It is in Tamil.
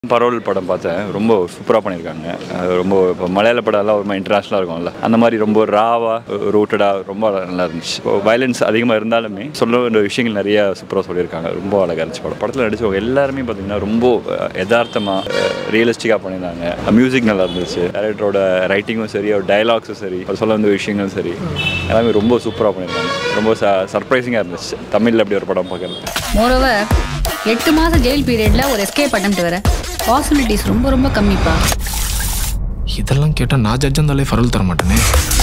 பரோல் படம் பார்த்தேன் ரொம்ப சூப்பராக பண்ணியிருக்காங்க அது ரொம்ப இப்போ மலையாள படம்லாம் ரொம்ப இன்டர்நேஷ்னலாக இருக்கும்ல அந்த மாதிரி ரொம்ப ராவா ரூட்டடாக ரொம்ப நல்லா இருந்துச்சு இப்போ வயலன்ஸ் அதிகமாக இருந்தாலுமே சொல்ல வேண்டிய விஷயங்கள் நிறைய சூப்பராக சொல்லியிருக்காங்க ரொம்ப அழகாக இருந்துச்சு படம் படத்தில் நடிச்சவங்க எல்லாருமே பார்த்தீங்கன்னா ரொம்ப யதார்த்தமாக ரியலிஸ்டிக்காக பண்ணியிருந்தாங்க மியூசிக் நல்லா இருந்துச்சு டேரக்டரோட ரைட்டிங்கும் சரி அவர் டைலாக்ஸும் சரி அவர் சொல்ல வேண்டிய விஷயங்களும் சரி எல்லாமே ரொம்ப சூப்பராக பண்ணியிருக்காங்க ரொம்ப சர்ப்ரைசிங்காக இருந்துச்சு தமிழில் அப்படி ஒரு படம் பார்க்குறது மோரோவர் எட்டு மாசம் ஜெயில் பீரியட்ல ஒரு எஸ்கேப் அட்டம்ப்ட் வர பாசிபிலிட்டிஸ் ரொம்ப ரொம்ப கம்மிப்பா இதெல்லாம் கேட்டால் நான் ஜட்ஜ் இருந்தாலே ஃபரல் தர மாட்டேனே